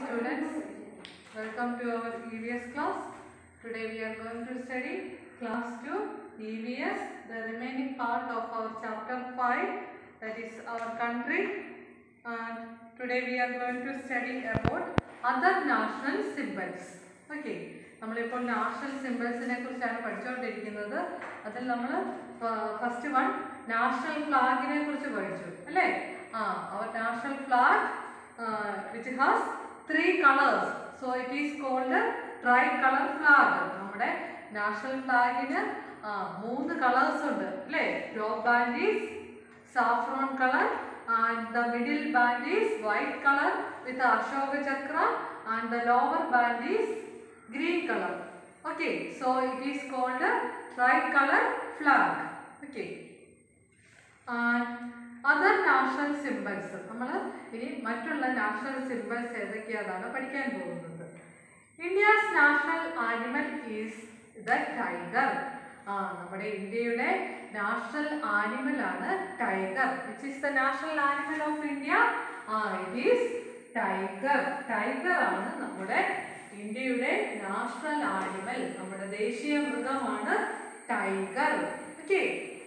students. Welcome to our EVS class. Today we are going to study class 2 EVS, the remaining part of our chapter 5 that is our country. And today we are going to study about other national symbols. Okay. നമ്മളിപ്പോൾ national സിമ്പിൾസിനെ കുറിച്ചാണ് പഠിച്ചുകൊണ്ടിരിക്കുന്നത് അതിൽ നമ്മൾ first one national ഫ്ലാഗിനെ കുറിച്ച് പഠിച്ചു അല്ലേ ആ അവർ national flag which has three colours so it is called tri colour flag നമ്മുടെ നാഷണൽ ഫ്ലാഗിന് മൂന്ന് കളേഴ്സ് ഉണ്ട് അല്ലേ top band is saffron color and the middle band is white color with ashoka chakra and the lower band is green color okay so it is called a tricolor flag okay and other national symbols നമ്മൾ ഇനി മറ്റുള്ള national symbols ഏതൊക്കെയാണെന്നാണ് പഠിക്കാൻ പോകുന്നത് India's national animal is the tiger ആ നമ്മുടെ ഇന്ത്യയുടെ national animal ആണ് tiger which is the national animal of India ആ ഇറ്റ് ഈസ് ടൈഗർ ടൈഗർ ആണ് നമ്മുടെ ഇന്ത്യയുടെ നാഷണൽ ആനിമൽ നമ്മുടെ ദേശീയ മൃഗമാണ് tiger okay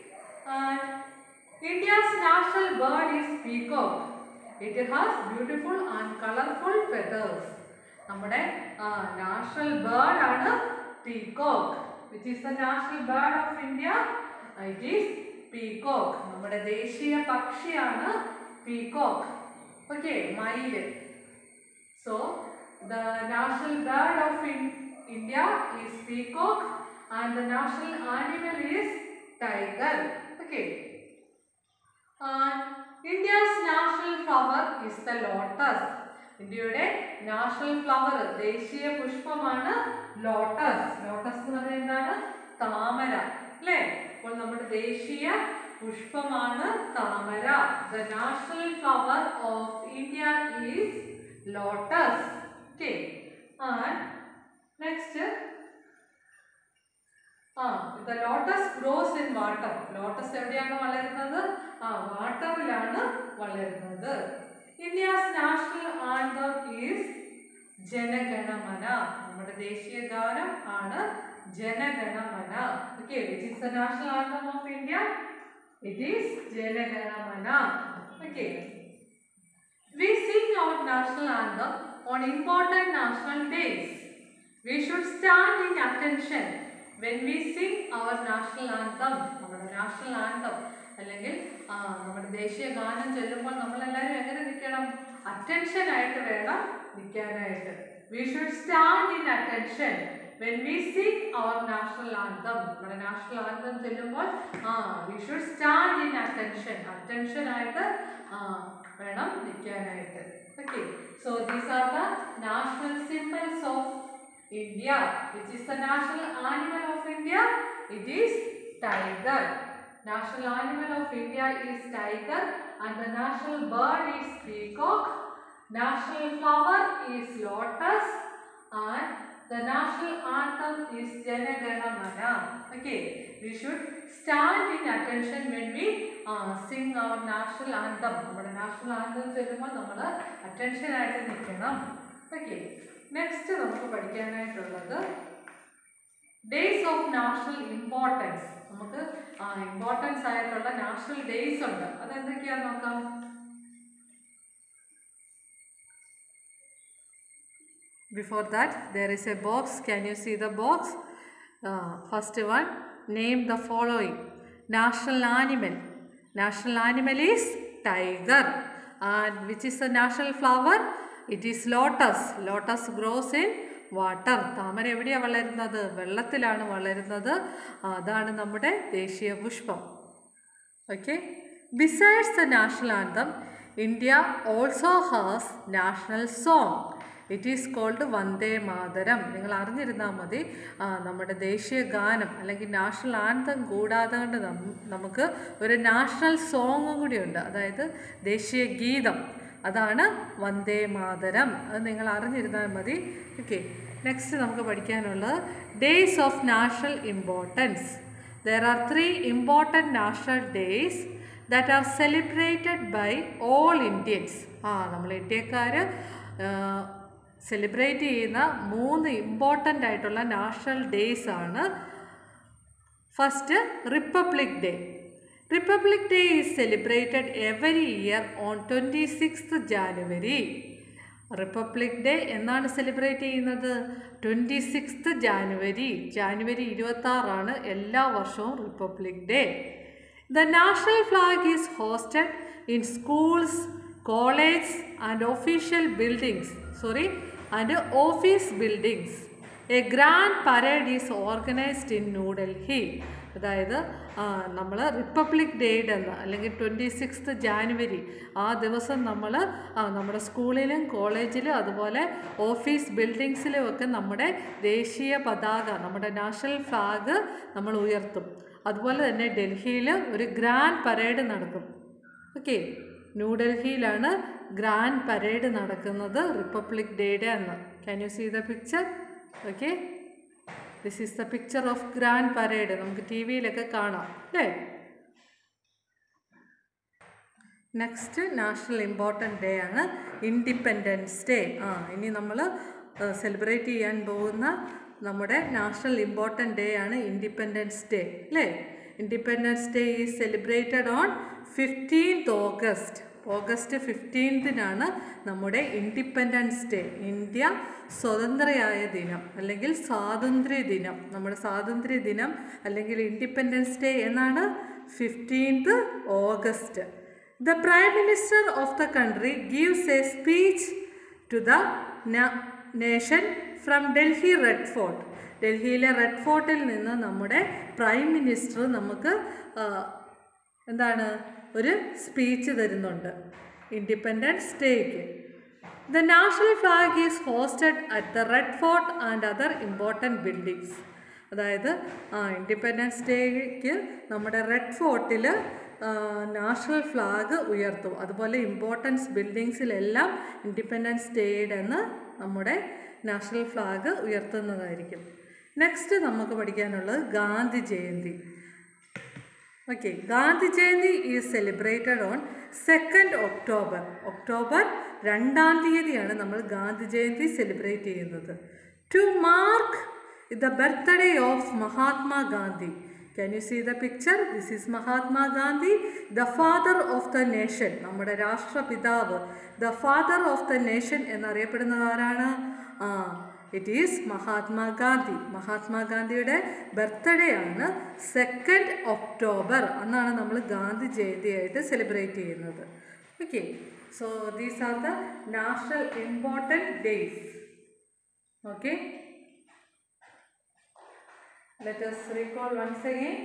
India's national bird is peacock it has beautiful and colourful feathers നമ്മുടെ നാഷണൽ ബേർഡ് ആണ് peacock which is the national bird of India it is peacock നമ്മുടെ ദേശീയ പക്ഷിയാണ് പീകോക്ക് ഓക്കെ മയില് so the national bird of India is peacock and the national animal is tiger okay India's national flower is the lotus ഇന്ത്യയുടെ national flower ദേശീയ പുഷ്പമാണ് lotus lotus എന്ന് പറയുന്നത് എന്താണ് താമര അല്ലേ അപ്പോൾ നമ്മുടെ ദേശീയ പുഷ്പമാണ് താമര the national flower of India is lotus okay and next ആ the lotus grows in water lotus എവിടെയാണ് വളരുന്നത് ആ വാട്ടറിലാണ് വളരുന്നത് India's national anthem is Jana Gana Mana നമ്മുടെ ദേശീയ ഗാനം ആണ് Jana Gana Mana okay which is the national anthem of India it is Jana Gana Mana okay We sing our national anthem on important national days. We should stand in attention when we sing our national anthem. നമ്മുടെ national anthem അല്ലെങ്കിൽ ആ, നമ്മുടെ ദേശീയ ഗാനം ചൊല്ലുമ്പോൾ നമ്മളെല്ലാവരും എങ്ങനെ നിൽക്കണം അറ്റൻഷൻ ആയിട്ട് വേണം നിൽക്കാനായിട്ട് we should stand in attention when we sing our national anthem നമ്മുടെ നാഷണൽ ആന്തം ചൊല്ലുമ്പോൾ ആ we should stand in attention attention ആയിട്ട് ആ, വേണം നിൽക്കാനായിട്ട് okay so these are the national symbols of India which is the national animal of India it is tiger national animal of India is tiger and the national bird is peacock national flower is lotus and the national anthem is Jana Gana Mana. Okay, we should stand in attention when we uh, sing our national anthem. നമ്മുടെ national anthem ചെല്ലുമ്പോൾ നമ്മൾ attention ആയിട്ട് നിൽക്കണം okay next നമുക്ക് പഠിക്കാനായിട്ടുള്ളത് days of national importance നമുക്ക് importance ആയിട്ടുള്ള national days ഉണ്ട് അതെന്തൊക്കെയാന്ന് നോക്കാം Before that, there is a box. Can you see the box? Uh, first one, name the following. National animal. National animal is tiger. And which is the national flower? It is lotus. Lotus grows in water താമര എവിടെയാണ് വളരുന്നത് വെള്ളത്തിലാണ് വളരുന്നത് അതാണ് നമ്മുടെ ദേശീയ പുഷ്പം okay besides the national anthem India also has national song it is called Vande Mataram നിങ്ങൾ അറിഞ്ഞിരുന്നാൽ മതി ആ, നമ്മുടെ ദേശീയ ഗാനം അല്ലെങ്കിൽ നാഷണൽ ആന്തം കൂടാതെ കൊണ്ട് നം- നമുക്ക് ഒരു നാഷണൽ സോങ്ങും കൂടിയുണ്ട് അതായത് ദേശീയ ഗീതം അതാണ് വന്ദേ മാതരം അത് നിങ്ങൾ അറിഞ്ഞിരുന്നാൽ മതി ഓക്കെ നെക്സ്റ്റ് നമുക്ക് പഠിക്കാനുള്ളത് days of national importance there are three important national days that are celebrated by all Indians ആ നമ്മൾ ഇന്ത്യക്കാർ സെലിബ്രേറ്റ് ചെയ്യുന്ന മൂന്ന് ഇമ്പോർട്ടൻ്റ് ആയിട്ടുള്ള നാഷണൽ ഡേയ്സ് ആണ് first republic day republic day is celebrated every year on twenty sixth January republic day എന്നാണ് celebrate ചെയ്യുന്നത് twenty sixth January January ഇരുപത്താറാണ് എല്ലാ വർഷവും republic day the national flag is hosted in schools college and official buildings sorry and office buildings a grand parade is organised in New Delhi അതായത് നമ്മൾ republic ഡേയുടെ അന്ന് അല്ലെങ്കിൽ ട്വൻറ്റി സിക്സ്ത് ജാനുവരി ആ ദിവസം നമ്മൾ നമ്മുടെ സ്കൂളിലും കോളേജിലും അതുപോലെ ഓഫീസ് ബിൽഡിങ്സിലും ഒക്കെ നമ്മുടെ ദേശീയ പതാക നമ്മുടെ നാഷണൽ ഫ്ലാഗ് നമ്മൾ ഉയർത്തും അതുപോലെ തന്നെ ഡൽഹിയിൽ ഒരു ഗ്രാൻഡ് പരേഡ് നടക്കും ഓക്കെ ന്യൂഡൽഹിയിലാണ് ഗ്രാൻഡ് പരേഡ് നടക്കുന്നത് റിപ്പബ്ലിക് ഡേയുടെ അന്ന് can you see the picture okay this is the picture of grand parade നമുക്ക് ടി വിയിലൊക്കെ കാണാം അല്ലേ നെക്സ്റ്റ് നാഷണൽ ഇമ്പോർട്ടൻ്റ് ഡേ ആണ് ഇൻഡിപെൻഡൻസ് ഡേ ആ ഇനി നമ്മൾ സെലിബ്രേറ്റ് ചെയ്യാൻ പോകുന്ന നമ്മുടെ നാഷണൽ ഇമ്പോർട്ടൻ്റ് ഡേ ആണ് ഇൻഡിപെൻഡൻസ് ഡേ അല്ലേ independence day is celebrated on fifteenth August August ഫിഫ്റ്റീൻത്തിനാണ് നമ്മുടെ ഇൻഡിപെൻഡൻസ് ഡേ ഇന്ത്യ സ്വതന്ത്രയായ ദിനം അല്ലെങ്കിൽ സ്വാതന്ത്ര്യ ദിനം നമ്മുടെ സ്വാതന്ത്ര്യ ദിനം അല്ലെങ്കിൽ ഇൻഡിപെൻഡൻസ് ഡേ എന്നാണ് fifteenth August the prime minister of the country gives a speech to the nation from Delhi red fort ഡൽഹിയിലെ റെഡ് ഫോർട്ടിൽ നിന്ന് നമ്മുടെ പ്രൈം മിനിസ്റ്റർ നമുക്ക് എന്താണ് ഒരു സ്പീച്ച് തരുന്നുണ്ട് ഇൻഡിപെൻഡൻസ് ഡേക്ക് the national flag is hosted at the red fort and other important buildings അതായത് ആ ഇൻഡിപെൻഡൻസ് ഡേക്ക് നമ്മുടെ റെഡ് ഫോർട്ടിൽ നാഷണൽ ഫ്ലാഗ് ഉയർത്തും അതുപോലെ ഇമ്പോർട്ടൻസ് ബിൽഡിങ്സിലെല്ലാം ഇൻഡിപെൻഡൻസ് ഡേയുടെ അന്ന് നമ്മുടെ നാഷണൽ ഫ്ലാഗ് ഉയർത്തുന്നതായിരിക്കും നെക്സ്റ്റ് നമുക്ക് പഠിക്കാനുള്ളത് Gandhi Jayanti okay Gandhi Jayanti is celebrated on second October October രണ്ടാം തീയതിയാണ് നമ്മൾ ഗാന്ധി ജയന്തി സെലിബ്രേറ്റ് ചെയ്യുന്നത് to mark the birthday of Mahatma Gandhi can you see the picture this is Mahatma Gandhi the father of the nation നമ്മുടെ രാഷ്ട്രപിതാവ് the father of the nation എന്നറിയപ്പെടുന്നത് ആരാണ് ആ ഇറ്റ് ഈസ് മഹാത്മാഗാന്ധി മഹാത്മാഗാന്ധിയുടെ ബർത്ത്ഡേ ആണ് സെക്കൻഡ് ഒക്ടോബർ അന്നാണ് നമ്മൾ ഗാന്ധി ജയന്തിയായിട്ട് സെലിബ്രേറ്റ് ചെയ്യുന്നത് okay so these are the national important days okay let us recall once again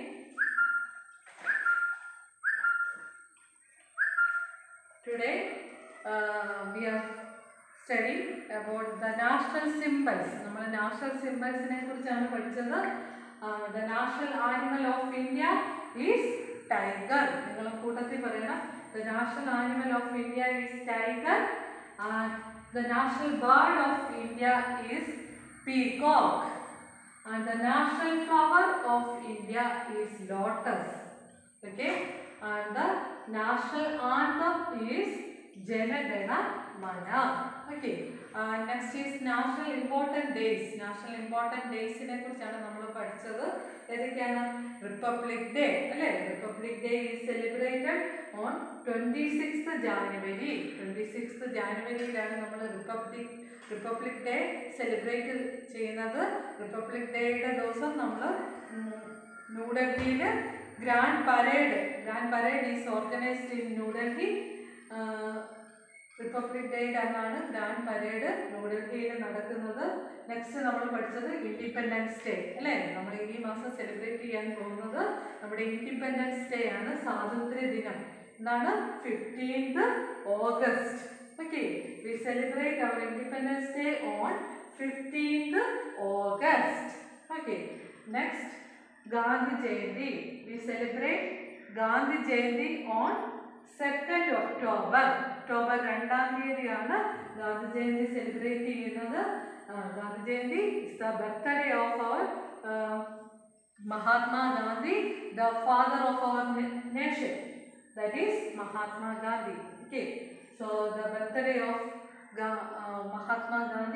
today uh, we are studying about the national symbols നമ്മൾ നാഷണൽ സിംബൽസിനെ കുറിച്ചാണ് പഠിച്ചത് the national animal of India is tiger നിങ്ങൾ കൂട്ടത്തിൽ പറയണം the national animal of India is tiger the national bird of India is peacock and the national flower of India is lotus. Okay, and the national anthem is Jana Gana Mana. Okay, uh, next is national important days. National important days നെ കുറിച്ചാണ് നമ്മൾ പഠിച്ചത് ഏതൊക്കെയാണ് republic day അല്ലേ republic day is celebrated on twenty six January twenty six ജാനുവരിയിലാണ് നമ്മൾ republic republic day celebrate ചെയ്യുന്നത് republic ഡേയുടെ ദിവസം നമ്മൾ ന്യൂഡൽഹിയിൽ grand parade grand parade is organised in New Delhi republic ഡേയുടെ അന്നാണ് ഗ്രാൻഡ് പരേഡ് ന്യൂഡൽഹിയിൽ നടക്കുന്നത് നെക്സ്റ്റ് നമ്മൾ പഠിച്ചത് ഇൻഡിപെൻഡൻസ് ഡേ അല്ലേ നമ്മൾ ഈ മാസം സെലിബ്രേറ്റ് ചെയ്യാൻ പോകുന്നത് നമ്മുടെ ഇൻഡിപെൻഡൻസ് ഡേ ആണ് സ്വാതന്ത്ര്യ ദിനം എന്താണ് fifteenth August Okay, we celebrate our Independence Day on 15th August. Okay, next Gandhi Jayanti. We celebrate Gandhi Jayanti on 2nd October. October രണ്ടാം തീയതിയാണ് ഗാന്ധി ജയന്തി സെലിബ്രേറ്റ് ചെയ്യുന്നത് Gandhi Jayanti is the birthday of our Mahatma Gandhi the father of our nation that is Mahatma Gandhi okay So the birthday of Ga- uh, Mahatma Gandhi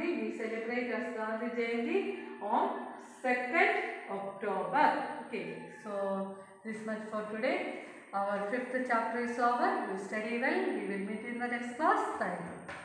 Gandhi. We celebrate as Gandhi Jayanti on 2nd October. Okay, so this much for today. Our fifth chapter is over. You study well. We will meet in the next class. Thank you.